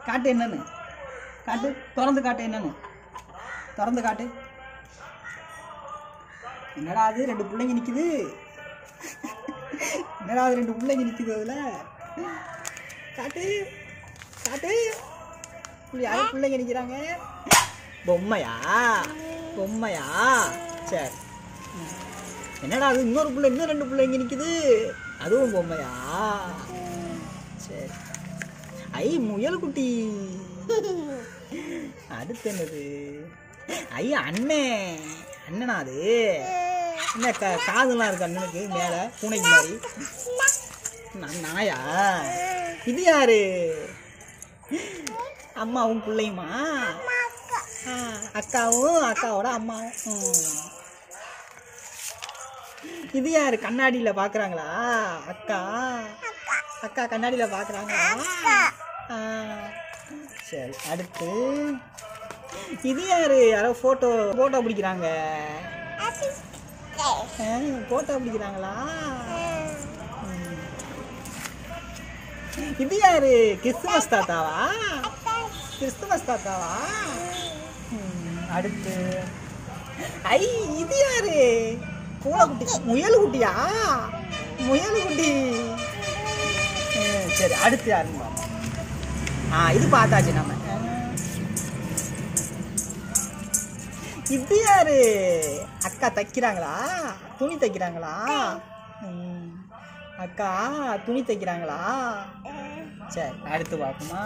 காட்டு என்னன்னு காட்டு திறந்து காட்டு என்னன்னு திறந்து காட்டு என்னடா அது ரெண்டு பிள்ளைங்க நிக்குது என்னடா அது ரெண்டு பிள்ளைங்க நிக்குது அதுல காட்டு காட்டு இப்படி யாரும் பிள்ளைங்க நிக்கிறாங்க பொம்மையா பொம்மையா சரி ம். என்னடா அது இன்னொரு பிள்ளை இன்னும் ரெண்டு பிள்ளைங்க நிக்குது அதுவும் பொம்மையா சரி ஐ முயல் குட்டி அடுத்து என்னது ஐ அண்ணே அண்ணனா அது என்ன கா காதுலாம் இருக்கு அண்ணனுக்கு மேலே பூனைக்கு மாதிரி நா- நாயா இது யாரு அம்மாவும் பிள்ளையுமா ஆ, அக்காவும் அக்காவோட அம்மாவும் ம். இது யாரு கண்ணாடியில பாக்குறாங்களா அக்கா அக்கா கண்ணாடியில பாக்குறாங்களா ஆ, சரி அடுத்து இது யாரு யாரோ போட்டோ போட்டோ பிடிக்கிறாங்க போட்டோ பிடிக்கிறாங்களா ம். இது யாரு கிறிஸ்துமஸ் தாத்தாவா கிறிஸ்துமஸ் தாத்தாவா ம், அடுத்து ஐ இது யாரு பூனைக்குட்டி முயல் குட்டியா முயல் குட்டி ம், சரி அடுத்து யாருன்னு பார்ப்போம். ஆ இது பார்த்தாச்சு நம்ம ஆ. இது யாரு அக்கா தைக்கிறாங்களா துணி தைக்கிறாங்களா ம். அக்கா துணி தைக்கிறாங்களா சரி அடுத்து பார்ப்போமா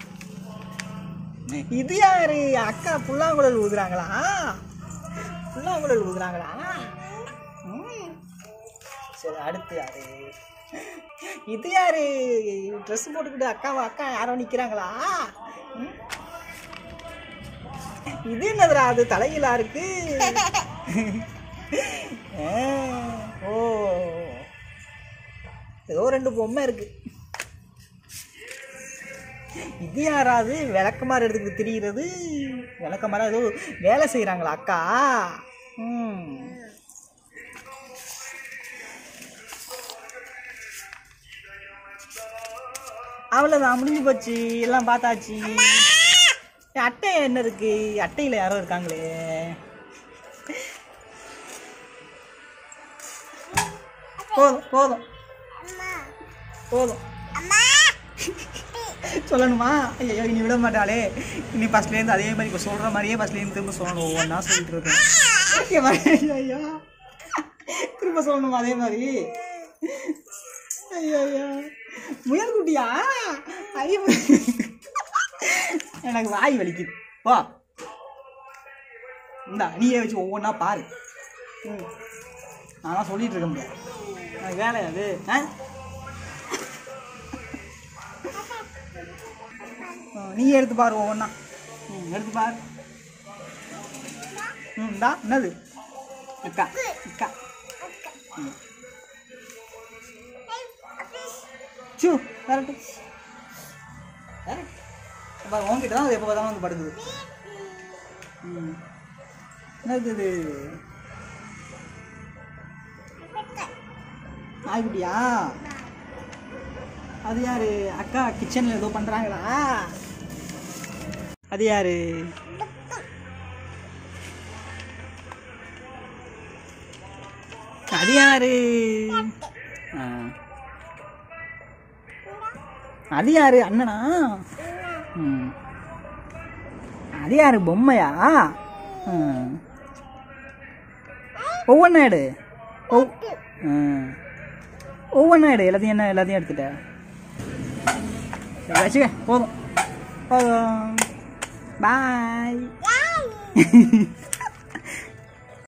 இது யாரு அக்கா புல்லாங்குழல் ஊதுறாங்களா புல்லாங்குழல் ஊதுறாங்களா ம். சரி அடுத்து யாரு இது யாரு ட்ரெஸ் போட்டுக்கிட்டு அக்காவா அக்கா யாரோ நிக்கிறாங்களா ம். இது என்னதுடா அது தலையிலா இருக்கு ஆ, ஓ ஏதோ ரெண்டு பொம்மை இருக்கு இது யாராவது விளக்கமாறு எடுத்துக்கிட்டு திரிகிறது விளக்கமாரா ஏதோ வேலை செய்கிறாங்களா அக்கா ம் அவ்வளோதான் முடிஞ்சு போச்சு எல்லாம் பார்த்தாச்சு ஏய், அட்டை என்ன இருக்கு அட்டையில் யாரோ இருக்காங்களே போதும் போதும் போதும் சொல்லணுமா ஐயோ இனி விட மாட்டாளே இனி ஃபர்ஸ்ட்லேருந்து அதே மாதிரி இப்போ சொல்கிற மாதிரியே ஃபர்ஸ்ட்லேருந்து திரும்ப சொல்லணும் ஒவ்வொன்றா சொல்லிட்டு இருக்கேன் ஐயோ, ஐயோ, ஐயோ திரும்ப சொல்லணுமா அதே மாதிரி ஐயோ ஐயோ முயல் குட்டியா ஐயோ எனக்கு வாய் வலிக்குது வா இந்தா நீயே வச்சு ஒவ்வொன்றா பாரு ம் நான் சொல்லிட்டு இருக்க முடியாது எனக்கு வேலை அது ஆ ஆ, நீயே எடுத்து பாரு ஒவ்வொன்றா ம் எடுத்து பாரு ம் இந்தா என்னது அக்கா அக்கா ம் சூ கரெக்டு கரெக்ட் பாரு உங்ககிட்ட தான் அது எப்போ பார்த்தாலும் வந்து படுக்குது ம் என்னது இது நாய்க்குட்டியா அது யாரு அக்கா கிச்சனில் ஏதோ பண்ணுறாங்களா அது யாரு அது யாரு ஆ. அது யாரு அண்ணனா ம். அது யாரு பொம்மையா ம். ஒவ்வொன்றா எடு ஒவ்- ம். ஒவ்வொன்றா எடு எல்லாத்தையும் என்ன எல்லாத்தையும் எடுத்துட்ட சரி வச்சுக்க போதும் போதும் பாய்